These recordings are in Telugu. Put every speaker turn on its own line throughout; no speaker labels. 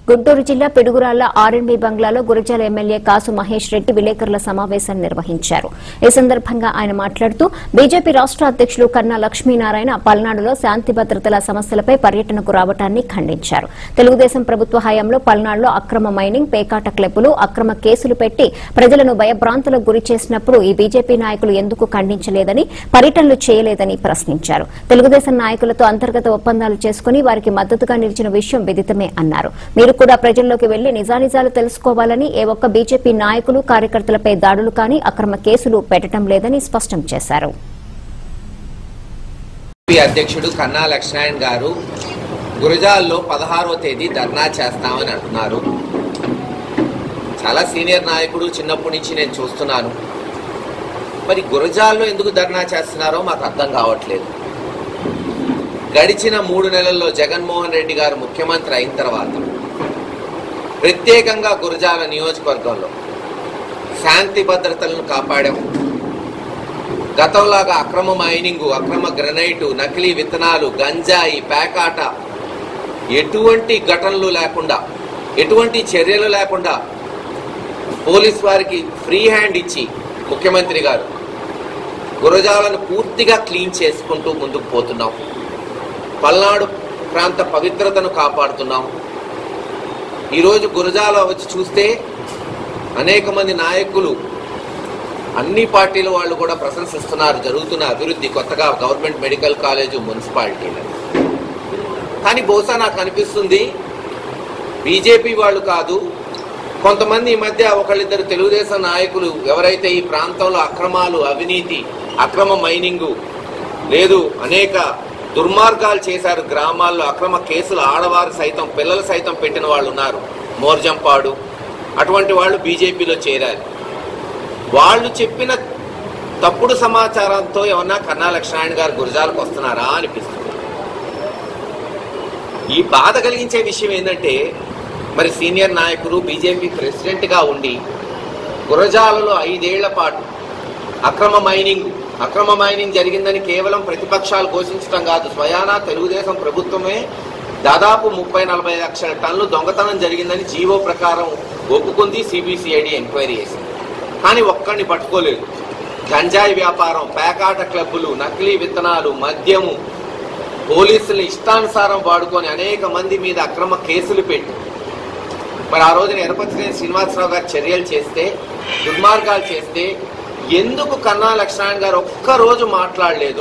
గుంటూరు జిల్లా పిడుగురాళ్ల ఆర్ఎన్బి బంగ్లాలో గురజాల ఎమ్మెల్యే కాసు మహేష్ రెడ్డి విలేకరుల సమావేశాన్ని నిర్వహించారు ఈ సందర్భంగా ఆయన మాట్లాడుతూ బీజేపీ రాష్ట అధ్యకులు కన్నా లక్ష్మీనారాయణ పల్నాడులో శాంతి భద్రతల సమస్యలపై పర్యటనకు రావటాన్ని ఖండించారు తెలుగుదేశం ప్రభుత్వ హయాంలో పల్నాడులో అక్రమ మైనింగ్ పేకాట క్లబ్బులు అక్రమ కేసులు పెట్టి ప్రజలను భయభ్రాంతులకు గురి చేసినప్పుడు ఈ బీజేపీ నాయకులు ఎందుకు ఖండించలేదని పర్యటనలు చేయలేదని ప్రశ్నించారు తెలుగుదేశం నాయకులతో అంతర్గత ఒప్పందాలు చేసుకుని వారికి మద్దతుగా నిలిచిన విషయం విదితమే అన్నారు మీరు కూడా ప్రజల్లోకి వెళ్లి నిజానిజాలు తెలుసుకోవాలని ఏ ఒక్క బీజేపీ నాయకులు కార్యకర్తలపై దాడులు కానీ అక్రమ కేసులు పెట్టడం లేదని స్పష్టం చేశారు
పి అధ్యక్షుడు కన్నా లక్ష్మణ్ గారు గురజాల్లో పదహారవ తేదీ ధర్నా చేస్తామని అంటున్నారు చాలా సీనియర్ నాయకుడు చిన్నప్పటి నుంచి నేను చూస్తున్నాను మరి గురజాల్లో ఎందుకు ధర్నా చేస్తున్నారో మాకు అర్థం కావట్లేదు గడిచిన మూడు నెలల్లో జగన్మోహన్ రెడ్డి గారు ముఖ్యమంత్రి అయిన తర్వాత ప్రత్యేకంగా గురజాల నియోజకవర్గంలో శాంతి భద్రతలను కాపాడాం గతంలాగా అక్రమ మైనింగ్ అక్రమ గ్రనైటు నకిలీ విత్తనాలు గంజాయి పేకాట ఎటువంటి ఘటనలు లేకుండా ఎటువంటి చర్యలు లేకుండా పోలీస్ వారికి ఫ్రీ హ్యాండ్ ఇచ్చి ముఖ్యమంత్రి గారు గురజాలను పూర్తిగా క్లీన్ చేసుకుంటూ ముందుకు పోతున్నాం పల్నాడు ప్రాంత పవిత్రతను కాపాడుతున్నాం ఈరోజు గురజాల వచ్చి చూస్తే అనేక మంది నాయకులు అన్ని పార్టీల వాళ్ళు కూడా ప్రశంసిస్తున్నారు జరుగుతున్న అభివృద్ధి కొత్తగా గవర్నమెంట్ మెడికల్ కాలేజ్ మున్సిపాలిటీలు కానీ బహుశా నాకు అనిపిస్తుంది బీజేపీ వాళ్ళు కాదు కొంతమంది ఈ మధ్య ఒకళ్ళిద్దరు తెలుగుదేశం నాయకులు ఎవరైతే ఈ ప్రాంతంలో అక్రమాలు అవినీతి అక్రమ మైనింగు లేదు అనేక దుర్మార్గాలు చేశారు గ్రామాల్లో అక్రమ కేసులు ఆడవారు సైతం పిల్లలు సైతం పెట్టిన వాళ్ళు ఉన్నారు మోర్జంపాడు అటువంటి వాళ్ళు బీజేపీలో చేరారు వాళ్ళు చెప్పిన తప్పుడు సమాచారంతో ఏమన్నా కన్నా లక్ష్మణ్ గారు గురజాలకు వస్తున్నారా అనిపిస్తుంది ఈ బాధ కలిగించే విషయం ఏంటంటే మరి సీనియర్ నాయకులు బీజేపీ ప్రెసిడెంట్గా ఉండి గురజాలలో ఐదేళ్ల పాటు అక్రమ మైనింగ్ అక్రమ మైనింగ్ జరిగిందని కేవలం ప్రతిపక్షాలు ఘోషించడం కాదు స్వయానా తెలుగుదేశం ప్రభుత్వమే దాదాపు ముప్పై నలభై లక్షల టన్నులు దొంగతనం జరిగిందని జీవో ప్రకారం ఒప్పుకుంది సిబిసిఐడి ఎంక్వైరీ చేసింది కానీ ఒక్కడిని పట్టుకోలేదు గంజాయి వ్యాపారం పేకాట క్లబ్బులు నకిలీ విత్తనాలు మద్యము పోలీసులు ఇష్టానుసారం వాడుకొని అనేక మంది మీద అక్రమ కేసులు పెట్టి మరి ఆ రోజున ఎరపతినేని శ్రీనివాసరావు గారు చర్యలు చేస్తే దుర్మార్గాలు చేస్తే ఎందుకు కన్నా లక్ష్మణ్ గారు ఒక్కరోజు మాట్లాడలేదు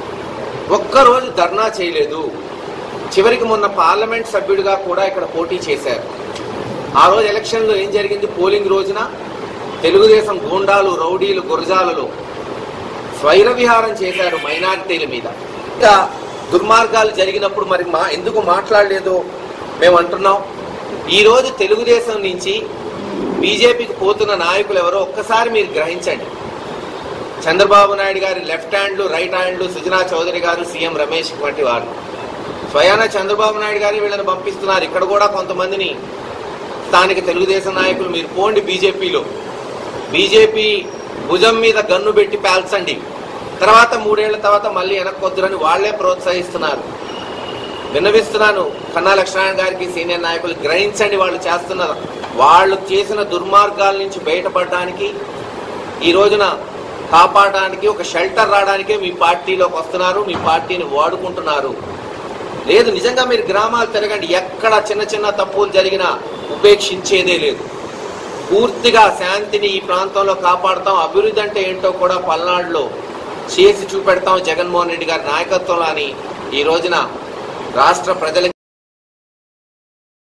ఒక్కరోజు ధర్నా చేయలేదు చివరికి మొన్న పార్లమెంట్ సభ్యుడిగా కూడా ఇక్కడ పోటీ చేశారు ఆ రోజు ఎలక్షన్లో ఏం జరిగింది పోలింగ్ రోజున తెలుగుదేశం గూండాలు రౌడీలు గురజాలలో స్వైర విహారం చేశారు మైనారిటీల మీద ఇంకా దుర్మార్గాలు జరిగినప్పుడు మరి మా ఎందుకు మాట్లాడలేదో మేము అంటున్నాం ఈరోజు తెలుగుదేశం నుంచి బీజేపీకి పోతున్న నాయకులు ఎవరో ఒక్కసారి మీరు గ్రహించండి చంద్రబాబు నాయుడు గారి లెఫ్ట్ హ్యాండ్లు రైట్ హ్యాండ్లు సుజనా చౌదరి గారు సీఎం రమేష్ వంటి వారు స్వయాన చంద్రబాబు నాయుడు గారు వీళ్ళని పంపిస్తున్నారు ఇక్కడ కూడా కొంతమందిని స్థానిక తెలుగుదేశం నాయకులు మీరు పోండి బీజేపీలో బీజేపీ భుజం మీద గన్ను పెట్టి పేల్చండి తర్వాత మూడేళ్ల తర్వాత మళ్ళీ వెనక్కొద్దురని వాళ్లే ప్రోత్సహిస్తున్నారు విన్నవిస్తున్నాను కన్నా లక్ష్మణ్ గారికి సీనియర్ నాయకులు గ్రహించండి వాళ్ళు చేస్తున్న వాళ్ళు చేసిన దుర్మార్గాల నుంచి బయటపడడానికి ఈ రోజున కాపాడడానికి ఒక షెల్టర్ రావడానికే మీ పార్టీలోకి వస్తున్నారు మీ పార్టీని వాడుకుంటున్నారు లేదు నిజంగా మీరు గ్రామాలు తిరగండి ఎక్కడ చిన్న చిన్న తప్పులు జరిగినా ఉపేక్షించేదే లేదు పూర్తిగా శాంతిని ఈ ప్రాంతంలో కాపాడుతాం అభివృద్ధి అంటే ఏంటో కూడా పల్నాడులో చేసి చూపెడతాం జగన్మోహన్ రెడ్డి గారి నాయకత్వంలో అని ఈ రోజున రాష్ట్ర ప్రజలకి